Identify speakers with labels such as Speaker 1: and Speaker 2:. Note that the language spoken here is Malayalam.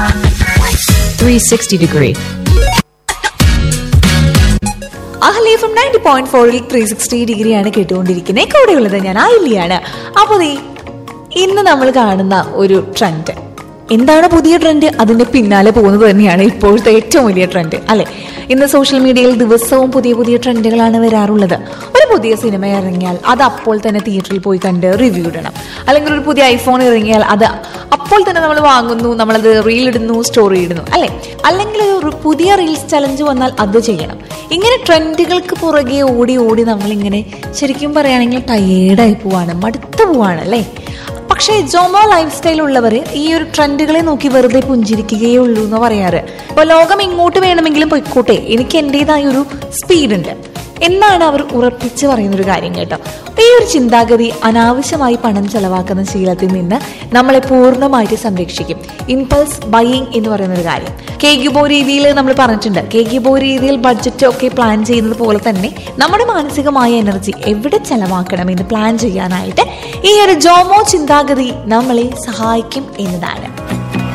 Speaker 1: 360 degree.
Speaker 2: അഹ്ലി ഫ്രം നയൻറ്റി പോയിന്റ് ഫോറിൽ ത്രീ സിക്സ്റ്റി ഡിഗ്രിയാണ് കേട്ടുകൊണ്ടിരിക്കുന്നത് കൂടെയുള്ളത് ഞാൻ ആയില്ലിയാണ് അപ്പോൾ ദേ ഇന്ന് നമ്മൾ കാണുന്ന ഒരു ട്രെൻഡ് എന്താണ് പുതിയ ട്രെൻഡ് അതിന്റെ പിന്നാലെ പോകുന്നത് തന്നെയാണ് ഇപ്പോഴത്തെ ഏറ്റവും വലിയ ട്രെൻഡ് അല്ലെ ഇന്ന് സോഷ്യൽ മീഡിയയിൽ ദിവസവും പുതിയ പുതിയ ട്രെൻഡുകളാണ് വരാറുള്ളത് ഒരു പുതിയ സിനിമ ഇറങ്ങിയാൽ അത് അപ്പോൾ തന്നെ തിയേറ്ററിൽ പോയി കണ്ട് റിവ്യൂ ഇടണം അല്ലെങ്കിൽ ഒരു പുതിയ ഐഫോൺ ഇറങ്ങിയാൽ അത് അപ്പോൾ തന്നെ നമ്മൾ വാങ്ങുന്നു നമ്മളത് റീൽ ഇടുന്നു സ്റ്റോറി ഇടുന്നു അല്ലെ അല്ലെങ്കിൽ ഒരു പുതിയ റീൽസ് ചലഞ്ച് വന്നാൽ അത് ചെയ്യണം ഇങ്ങനെ ട്രെൻഡുകൾക്ക് പുറകെ ഓടി ഓടി നമ്മളിങ്ങനെ ശരിക്കും പറയുകയാണെങ്കിൽ ടയേർഡായി പോവാണ് മടുത്തു പോവാണ് അല്ലേ പക്ഷേ ജോമോ ലൈഫ് സ്റ്റൈൽ ഉള്ളവർ ഈ ഒരു ട്രെൻഡുകളെ നോക്കി വെറുതെ പുഞ്ചിരിക്കുകയേ ഉള്ളൂ എന്ന് പറയാറ് അപ്പോൾ ലോകം ഇങ്ങോട്ട് വേണമെങ്കിലും പൊയ്ക്കോട്ടെ എനിക്ക് എൻ്റെതായ ഒരു സ്പീഡ് ഉണ്ട് എന്നാണ് അവർ ഉറപ്പിച്ച് പറയുന്ന ഒരു കാര്യം കേട്ടോ ഈ ഒരു ചിന്താഗതി അനാവശ്യമായി പണം ചെലവാക്കുന്ന ശീലത്തിൽ നിന്ന് നമ്മളെ പൂർണ്ണമായിട്ട് സംരക്ഷിക്കും ഇമ്പൾസ് ബൈയിങ് എന്ന് പറയുന്ന ഒരു കാര്യം കേക്കിബോ രീതിയിൽ നമ്മൾ പറഞ്ഞിട്ടുണ്ട് കേക്കിബോ രീതിയിൽ ബഡ്ജറ്റ് ഒക്കെ പ്ലാൻ ചെയ്യുന്നത് പോലെ തന്നെ നമ്മുടെ മാനസികമായ എനർജി എവിടെ ചെലവാക്കണം എന്ന് പ്ലാൻ ചെയ്യാനായിട്ട് ഈ ഒരു ജോമോ ചിന്താഗതി നമ്മളെ സഹായിക്കും എന്നതാണ്